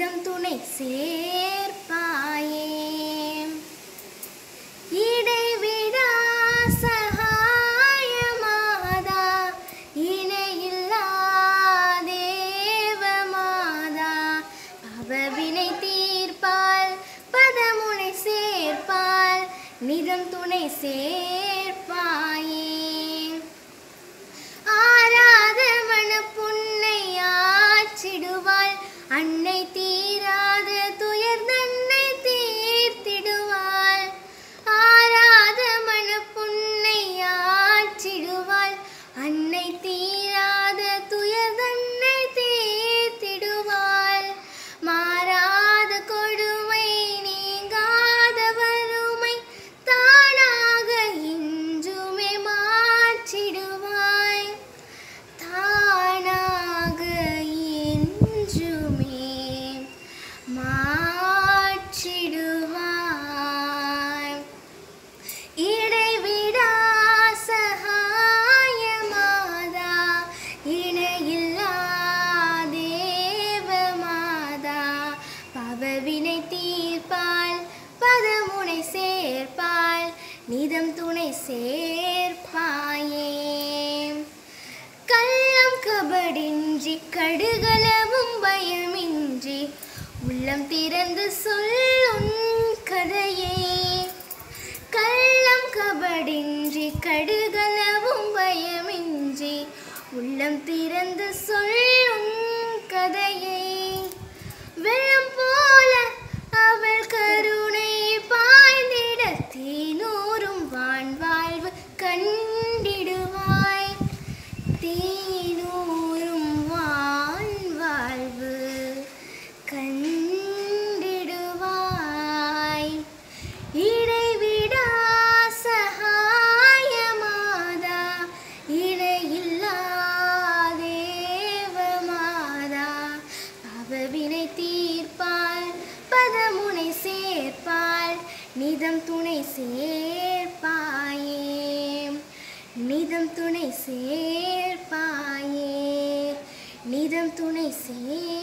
நிதம் துணை சேர்ப்பாயே இடைவிடா சகாயமாதா இணையில்லா தேவமாதா அவவினை தீர்ப்பால் பதமுனை சேர்ப்பால் நிதம் துணை சேர்ப்பாயே ஆராத மனப்புன்னை ஆச்சிடுவாள் அன்னை தீராத துயர் தன்னை தீர்த்திடுவாள் ஆராத மனப்புன்னை ஆச்சிடுவாள் அன்னை தீராத துயர் தன்னை தீர்த்திடுவாள் மாறாத கொடுமை நீங்காத வறுமை தானாக இன்றுமே மாற்றிடுவாய் தானாக என்றுமே மாற்றிடுவாய் இடைவிடா சகாயமாதா இணையில்லா தேவமாதா பவவினை தீர்ப்பால் பதமுனை சேர்ப்பால் நிதம் துணை சேர்ப்பாயே கள்ளம் கபடின்றி கடுகளவும் பயமின்றி உள்ளம் திறந்து சொல்லும் கதையை கள்ளம் கபடின்றி கடுகளவும் பயமின்றி உள்ளம் திறந்து சொல்லும் கதையை வெள்ளம் போல அவள் கருணை பாய்ந்திட தீனூரும் வான்வாழ்வு கண்டிடுவாய் தீனூரும் வான்வாழ்வு கண்டிடுவாய் இடைவிடா சகாயமாதா இணையில்லா தேவமாதா அவவினை தீர்ப்பால் பதமுனை சேர்ப்பால் நிதம் துணை சேர்ப்பாயே நிதம் துணை சேர்ப்பாயே நிதம் துணை சேர்